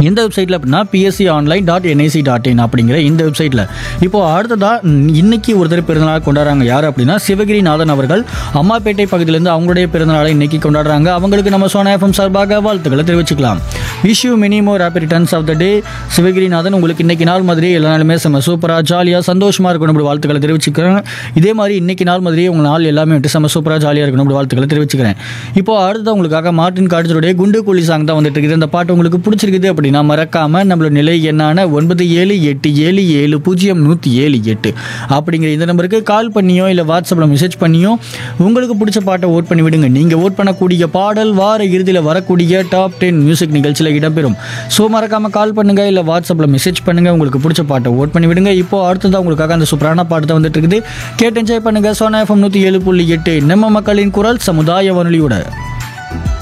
எந்த வெப்சைட்டில் அப்படின்னா BSC online dot NIC dot in அப்படிங்கிற இந்த வெப்சைட்டில் இப்போ அடுத்ததாக இன்னைக்கு ஒருத்தர் பிறந்தநாள் கொண்டாடுறாங்க யார் அப்படின்னா சிவகிரிநாதன் அவர்கள் அம்மாப்பேட்டை பகுதியிலேருந்து அவங்களுடைய பிறந்தநாளை இன்னைக்கு கொண்டாடுறாங்க அவங்களுக்கு நம்ம சோனா எஃப்எம் சார்பாக வாழ்த்துக்களை தெரிவிச்சுக்கலாம் wish you many more happy returns of the day Sivagirinathan உங்களுக்கு இன்னைக்கு நாள் மாதிரி எல்லா நாளுமே செம்ம சூப்பராக ஜாலியாக சந்தோஷமாக இருக்கணும் அப்படி வாழ்த்துக்களை தெரிவிச்சுக்கிறேன் இதே மாதிரி இன்னைக்கு நாள் மாதிரி உங்கள் நாள் எல்லாமே விட்டு செம்ம சூப்பராக ஜாலியாக இருக்கணும் அப்படி வாழ்த்துக்களை தெரிவிச்சுக்கிறேன் இப்போ அடுத்து உங்களுக்காக மார்டின் காட்சருடைய குண்டு குழி சாங் தான் வந்துட்டு இருக்குது இந்த பாட்டு உங்களுக்கு பிடிச்சிருக்குது அப்படின்னா மறக்காம நம்மளோட நிலை என்னான ஒன்பது ஏழு எட்டு ஏழு ஏழு பூஜ்ஜியம் நூற்றி ஏழு எட்டு அப்படிங்கிற இந்த நம்பருக்கு கால் பண்ணியோ இல்லை வாட்ஸ்அப்பில் மெசேஜ் பண்ணியோ உங்களுக்கு பிடிச்ச பாட்டை ஓட் பண்ணி விடுங்க நீங்கள் ஓட் பண்ணக்கூடிய பாடல் வார இறுதியில் வரக்கூடிய டாப் டென் மியூசிக் நிகழ்ச்சியில் இடம்பெறும் ஸோ மறக்காம கால் பண்ணுங்க இல்லை வாட்ஸ்அப்பில் மெசேஜ் பண்ணுங்க உங்களுக்கு பிடிச்ச பாட்டை ஓட் பண்ணி விடுங்க இப்போ அடுத்ததான் உங்களுக்காக அந்த சூப்பரான பாட்டு தான் வந்துட்டு இருக்குது கேட்டு என்ஜாய் பண்ணுங்க சோனா எஃப்எம் நூற்றி ஏழு புள்ளி எட்டு நம்ம மக்களின் குரல் சமுதாய வானொலியோட